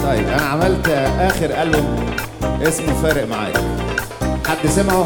طيب انا عملت اخر البوم اسمه فارق معاك حد سمعه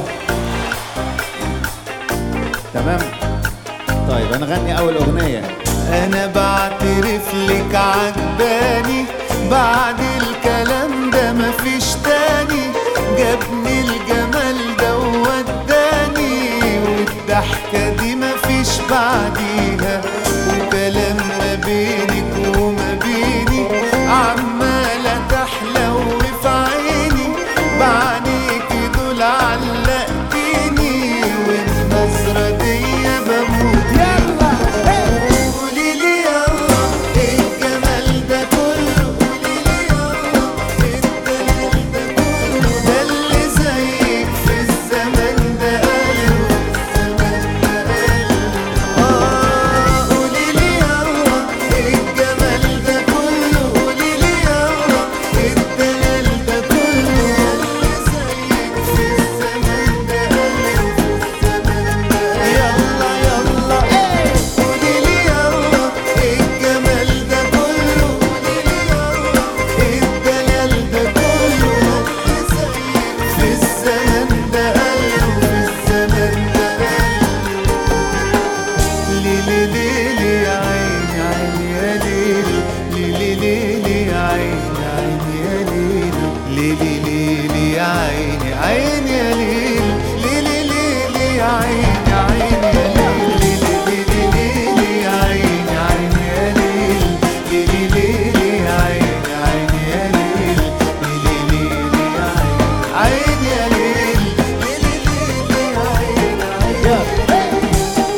تمام طيب انا غني اول اغنيه انا بعترف لك عجباني بعد الكلام ده مفيش تاني جابني الجمال ده ووداني والضحكة دي مفيش بعديها وكلام ما بينك وما بيني عمالة تحلو في عيني بعينيك دول علقتيني والنظرة دي بموت يلا قولي لي يلا ايه الجمال ده كله قولي لي يلا ايه الدلال ده كله ده اللي زيك في الزمن ده قالوا الزمن ده قالوا اه قولي لي يلا ايه الجمال ده كله قولي لي يلا ايه الدلال ده كله ده اللي زيك في الزمن ده قالوا الزمن ده يلا يلا ايه قولي لي يلا ايه الجمال ده كله قولي لي يلا ايه الدلال ده كله اللي زيك في الزمن ده قالوا في الزمن ده ليلي ليلي يا عيني عيني يا ليل ليلي ليلي يا عيني عيني يا ليل ليلي ليلي يا عيني عيني يا ليل ليلي ليلي يا عيني عيني يا ليل ليلي ليلي يا عيني عيني يا ليل ليلي ليلي يا عيني عيني يا ليل ليلي ليلي يا عيني عيني يا ليل ليلي ليلي يا عيني عيني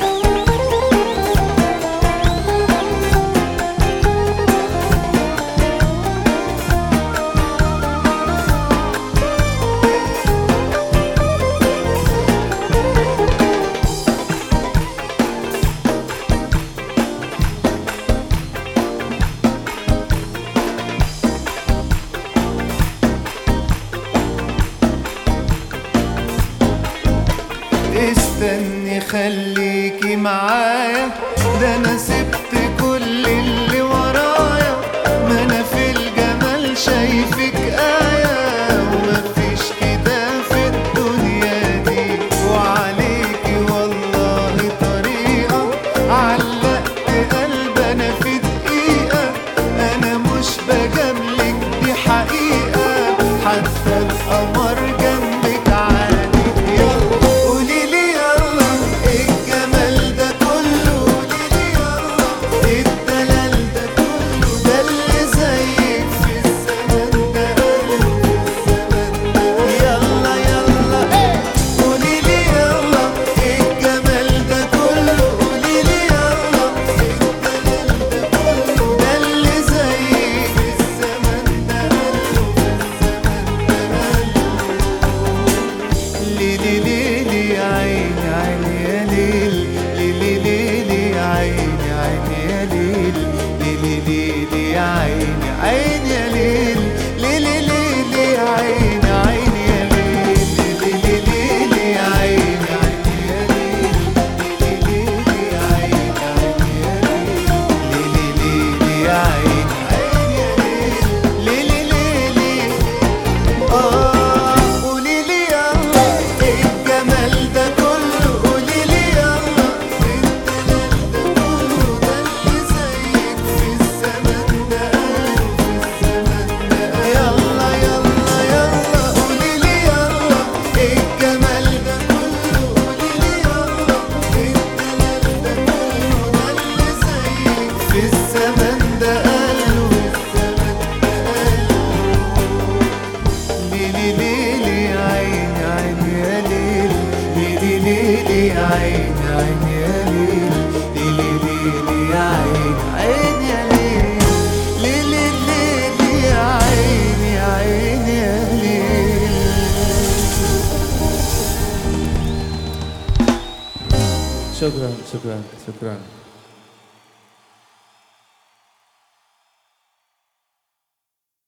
استني خليكي معايا ده انا سبت كل اللي ورايا ما انا في الجمال شايفك آية ومفيش كده في الدنيا دي وعليكي والله طريقة علقت قلب انا في دقيقة انا مش بجاملك دي حقيقة حتى القمر جنبك عادي يلا قولي لي يلا ايه الجمال ده كله قولي لي يلا ايه الدلال ده كله ده اللي زيك في الزمن ده قالوا في الزمن ده يلا يلا ايه قولي لي يلا ايه الجمال ده كله قولي لي يلا ايه الدلال ده كله ده اللي زيك في الزمن ده قالوا في الزمن ده قالوا ليلي ليلي يا عيني عيني يا ليل ليلي ليلي يا عيني عيني يا ليل ليلي ليلي يا عيني عيني يا ليل ليلي ليلي يا عيني عيني يا ليل ليلي ليلي يا عيني عيني يا ليل ليلي ليلي يا عيني عيني يا ليل ليلي ليلي يا عيني عيني يا ليل ليلي ليلي آه قولي لي يلا إيه الجمال ده كله قولي لي يلا إيه الدلال ده كله ده اللي زيك في الزمن ده قالوا في الزمن ده يلا يلا يلا قولي لي يلا إيه الجمال ده كله قولي لي يلا إيه الدلال ده كله ده اللي زيك في الزمن ده قالوا في الزمن ده قالوا ليلي ليلي يا عيني عيني يا ليل ليلي ليلي يا عيني عيني يا ليل ليلي ليلي يا عيني عيني يا ليل ليلي ليلي يا عيني عيني يا ليل شكرا شكرا شكرا